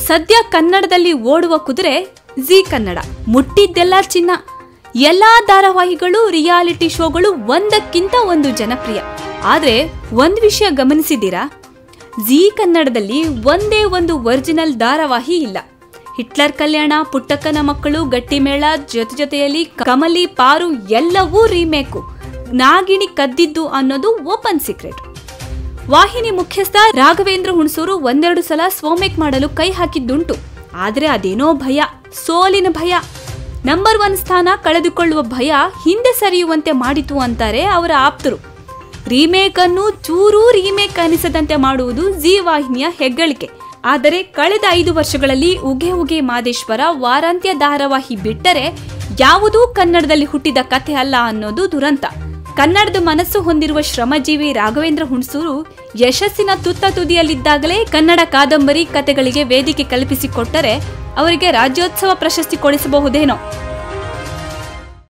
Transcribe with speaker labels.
Speaker 1: ಸದ್ಯ ಕನ್ನಡದಲ್ಲಿ ಓಡುವ ಕುದುರೆ ಜಿ ಕನ್ನಡ ಮುಟ್ಟಿದ್ದೆಲ್ಲ ಚಿನ್ನ ಎಲ್ಲಾ ಧಾರಾವಾಹಿಗಳು ರಿಯಾಲಿಟಿ ಶೋಗಳು ಒಂದಕ್ಕಿಂತ ಒಂದು ಜನಪ್ರಿಯ ಆದ್ರೆ ಒಂದ್ ವಿಷಯ ಗಮನಿಸಿದ್ದೀರಾ ಜಿ ಕನ್ನಡದಲ್ಲಿ ಒಂದೇ ಒಂದು ಒರಿಜಿನಲ್ ಧಾರಾವಾಹಿ ಇಲ್ಲ ಹಿಟ್ಲರ್ ಕಲ್ಯಾಣ ಪುಟ್ಟಕ್ಕನ ಮಕ್ಕಳು ಗಟ್ಟಿಮೇಳ ಜೊತೆ ಜೊತೆಯಲ್ಲಿ ಕಮಲಿ ಪಾರು ಎಲ್ಲವೂ ರೀಮೇಕು ನಾಗಿಣಿ ಕದ್ದಿದ್ದು ಅನ್ನೋದು ಓಪನ್ ಸೀಕ್ರೆಟ್ ವಾಹಿನಿ ಮುಖ್ಯಸ್ಥ ರಾಘವೇಂದ್ರ ಹುಣಸೂರು ಒಂದೆರಡು ಸಲ ಸ್ವಮೇಕ್ ಮಾಡಲು ಕೈ ಹಾಕಿದ್ದುಂಟು ಆದ್ರೆ ಅದೇನೋ ಭಯ ಸೋಲಿನ ಭಯ ನಂಬರ್ ಒನ್ ಸ್ಥಾನ ಕಳೆದುಕೊಳ್ಳುವ ಭಯ ಹಿಂದೆ ಸರಿಯುವಂತೆ ಮಾಡಿತು ಅಂತಾರೆ ಅವರ ಆಪ್ತರು ರೀಮೇಕ್ ಅನ್ನು ಚೂರೂ ರೀಮೇಕ್ ಅನಿಸದಂತೆ ಮಾಡುವುದು ಜಿ ವಾಹಿನಿಯ ಹೆಗ್ಗಳಿಕೆ ಆದರೆ ಕಳೆದ ಐದು ವರ್ಷಗಳಲ್ಲಿ ಉಗೆ ಉಗೆ ಮಾದೇಶ್ವರ ವಾರಾಂತ್ಯ ಧಾರಾವಾಹಿ ಬಿಟ್ಟರೆ ಯಾವುದೂ ಕನ್ನಡದಲ್ಲಿ ಹುಟ್ಟಿದ ಕಥೆ ಅಲ್ಲ ಅನ್ನೋದು ದುರಂತ ಕನ್ನಡದ ಮನಸ್ಸು ಹೊಂದಿರುವ ಶ್ರಮಜೀವಿ ರಾಘವೇಂದ್ರ ಹುಣಸೂರು ಯಶಸ್ಸಿನ ತುತ್ತ ತುದಿಯಲ್ಲಿದ್ದಾಗಲೇ ಕನ್ನಡ ಕಾದಂಬರಿ ಕತೆಗಳಿಗೆ ವೇದಿಕೆ ಕಲ್ಪಿಸಿಕೊಟ್ಟರೆ ಅವರಿಗೆ ರಾಜ್ಯೋತ್ಸವ ಪ್ರಶಸ್ತಿ ಕೊಡಿಸಬಹುದೇನೋ